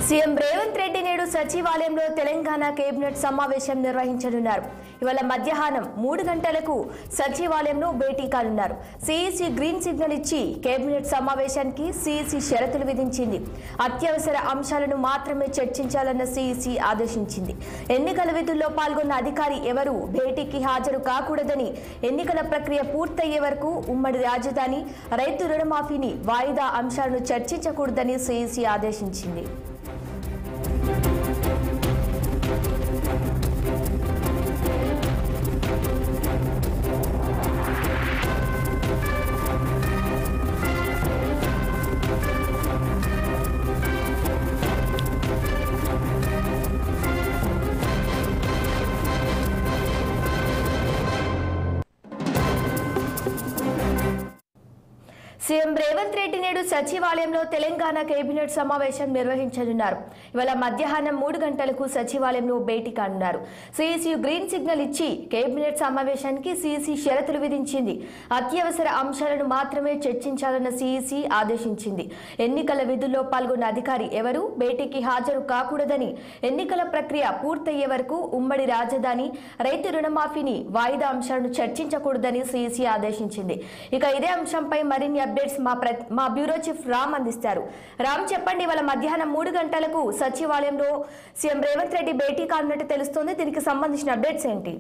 CM Revanth Reddy నేడు సచివాలయంలో Telangana cabinet సమావేశం నిర్వహించనున్నారు ఇవాళ మధ్యాహ్నం మూడు గంటలకు సచివాలయంలో భేటీ కానున్నారు సిఈసి గ్రీన్ సిగ్నల్ ఇచ్చి కేబినెట్ సమావేశానికి సిఈసి షరతులు విధించింది అత్యవసర అంశాలను మాత్రమే చర్చించాలన్న సిఈసి ఆదేశించింది ఎన్నికల విధుల్లో పాల్గొన్న అధికారి ఎవరూ భేటీకి హాజరు కాకూడదని ఎన్నికల ప్రక్రియ పూర్తయ్యే వరకు ఉమ్మడి రాజధాని రైతు రుణమాఫీని వాయిదా అంశాలను చర్చించకూడదని సిఈసి ఆదేశించింది సీఎం రేవంత్ రెడ్డి నేడు సచివాలయంలో తెలంగాణ కేబినెట్ సమావేశం నిర్వహించనున్నారు ఇవాళ మధ్యాహ్నం మూడు గంటలకు సచివాలయంలో భేటీ కానున్నారు సిఈసి గ్రీన్ సిగ్నల్ ఇచ్చి కేబినెట్ సమావేశానికి సిఈసి షరతులు విధించింది అత్యవసర అంశాలను మాత్రమే చర్చించాలన్న సిఈసి ఆదేశించింది ఎన్నికల విధుల్లో పాల్గొన్న అధికారి ఎవరూ భేటీకి హాజరు కాకూడదని ఎన్నికల ప్రక్రియ పూర్తయ్యే వరకు ఉమ్మడి రాజధాని రైతు రుణమాఫీని వాయిదా అంశాలను చర్చించకూడదని సిఈసి ఆదేశించింది ఇక ఇదే అంశంపై మరిన్ని అప్డేట్స్ మా ప్ర మా బ్యూరో చీఫ్ రామ్ అందిస్తారు రామ్ చెప్పండి ఇవాళ మధ్యాహ్నం మూడు గంటలకు సచివాలయంలో సీఎం రేవంత్ రెడ్డి భేటీ కానున్నట్టు తెలుస్తోంది దీనికి సంబంధించిన అప్డేట్స్ ఏంటి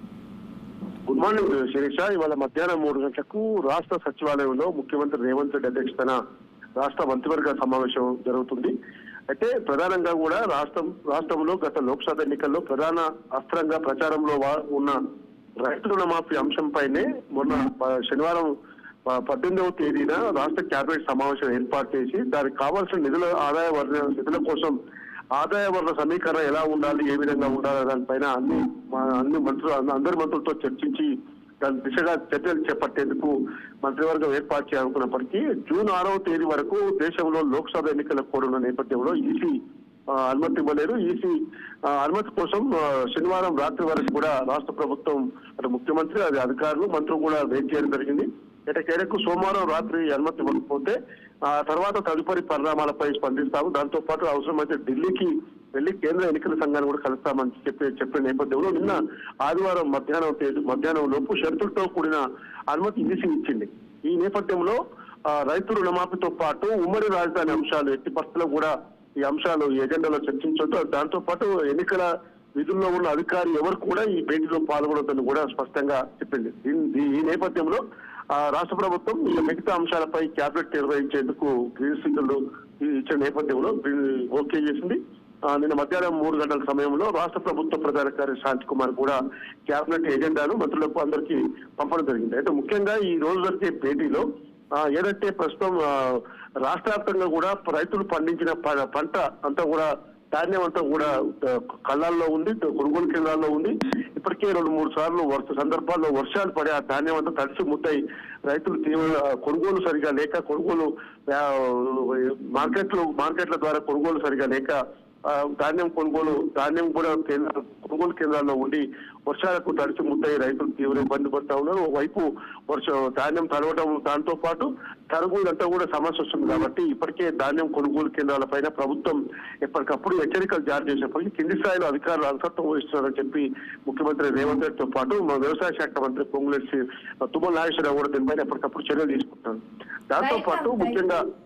గుడ్ మార్నింగ్ శిరీష ఇవాళ మధ్యాహ్నం మూడు గంటలకు రాష్ట్ర సచివాలయంలో ముఖ్యమంత్రి రేవంత్ రెడ్డి అధ్యక్షతన రాష్ట్ర మంత్రివర్గ సమావేశం జరుగుతుంది అయితే ప్రధానంగా కూడా రాష్ట్రం రాష్ట్రంలో గత లోక్సభ ఎన్నికల్లో ప్రధాన అస్త్రంగా ప్రచారంలో వా- ఉన్న రైతు రుణమాఫీ అంశంపైనే మొన్న ప- శనివారం ప- పద్దెనిమిదవ తేదీన రాష్ట్ర కేబినెట్ సమావేశం ఏర్పాటు చేసి దానికి కావాల్సిన నిధుల ఆదాయ వర్ణ నిధుల కోసం ఆదాయ వర్ణ సమీకరణ ఎలా ఉండాలి ఏ విధంగా ఉండాలి దానిపైన అన్ని మా- అన్ని మంత్రులు అందరి మంత్రులతో చర్చించి దాని దిశగా చర్యలు చేపట్టేందుకు మంత్రివర్గం ఏర్పాటు చేయాలనుకున్నప్పటికీ జూన్ ఆరవ తేదీ వరకు దేశంలో లోక్సభ ఎన్నికలకు కూడా ఉన్న నేపథ్యంలో ఈసీ ఆ, అనుమతి ఇవ్వలేదు ఈసీ ఆ, అనుమతి కోసం ఆ, శనివారం రాత్రి వరకు కూడా రాష్ట్ర ప్రభుత్వం అటు ముఖ్యమంత్రి అది అధికారులు మంత్రులు కూడా వెయిట్ చేయడం జరిగింది ఎటకేరకు సోమవారం రాత్రి అనుమతి ఇవ్వకపోతే ఆ తర్వాత తదుపరి పరిణామాలపై స్పందిస్తాము దాంతో పాటు అవసరమైతే ఢిల్లీకి వెళ్లి కేంద్ర ఎన్నికల సంఘాన్ని కూడా కలుస్తామని చెప్పి చెప్పిన నేపథ్యంలో నిన్న ఆదివారం మధ్యాహ్నం తేదీ మధ్యాహ్నం లోపు షరతులతో కూడిన అనుమతి ఈసీ ఇచ్చింది ఈ నేపథ్యంలో ఆ, రైతు రుణమాఫీతో పాటు ఉమ్మడి రాజధాని అంశాలు ఎట్టి పరిస్థితుల్లో కూడా ఈ అంశాలు ఈ ఎజెండాలో చర్చించొద్దు దాంతో పాటు ఎన్నికల విధుల్లో ఉన్న అధికారి ఎవరు కూడా ఈ భేటీలో పాల్గొనొద్దని కూడా స్పష్టంగా చెప్పింది దీని- దీ- ఈ నేపథ్యంలో ఆ, రాష్ట్ర ప్రభుత్వం ఈ మిగతా అంశాలపై క్యాబినెట్ నిర్వహించేందుకు గ్రీన్ సిగ్నల్ ఇచ్చిన నేపథ్యంలో గ్రీన్ ఓకే చేసింది ఆ, నిన్న మధ్యాహ్నం మూడు గంటల సమయంలో రాష్ట్ర ప్రభుత్వ ప్రధాన కార్యదర్శి శాంతి కుమార్ కూడా క్యాబినెట్ ఎజెండాను మంత్రులకు అందరికీ పంపడం జరిగింది అయితే ముఖ్యంగా ఈ రోజు జరిగే భేటీలో ఆ, ఏదైతే ప్రస్తుతం ఆ, రాష్ట్ర వ్యాప్తంగా కూడా రైతులు పండించిన ప- పంట అంతా కూడా ధాన్యం అంతా కూడా ఆ, కళ్ళాల్లో ఉంది కొనుగోలు కేంద్రాల్లో ఉంది ఇప్పటికే రెండు మూడు సార్లు వర్ష సందర్భాల్లో వర్షాలు పడి ఆ ధాన్యం అంతా తడిసి ముద్దై రైతులు తీవ్ర కొనుగోలు సరిగా లేక కొనుగోలు ఆ, మార్కెట్లు మార్కెట్ల ద్వారా కొనుగోలు సరిగా లేక ఆ, ధాన్యం కొనుగోలు ధాన్యం కూడా కేంద్ర కొనుగోలు కేంద్రాల్లో ఉండి వర్షాలకు తడిసి ముద్దయి రైతులు తీవ్ర ఇబ్బంది పడతా ఉన్నారు ఒకవైపు వర్ష ధాన్యం తడవడం దాంతో పాటు తరుగులు అంతా కూడా సమస్య వస్తుంది కాబట్టి ఇప్పటికే ధాన్యం కొనుగోలు కేంద్రాల పైన ప్రభుత్వం ఎప్పటికప్పుడు హెచ్చరికలు జారీ చేసినప్పటికీ కింది స్థాయిలో అధికారులు అలసత్వం వహిస్తున్నారని చెప్పి ముఖ్యమంత్రి రేవంత్ రెడ్డితో పాటు మా వ్యవసాయ శాఖ మంత్రి పొంగులేసి తుమ్మల నాగేశ్వరరావు కూడా దీనిపైన ఎప్పటికప్పుడు చర్యలు తీసుకుంటున్నారు దాంతో Right, పాటు right. ముఖ్యంగా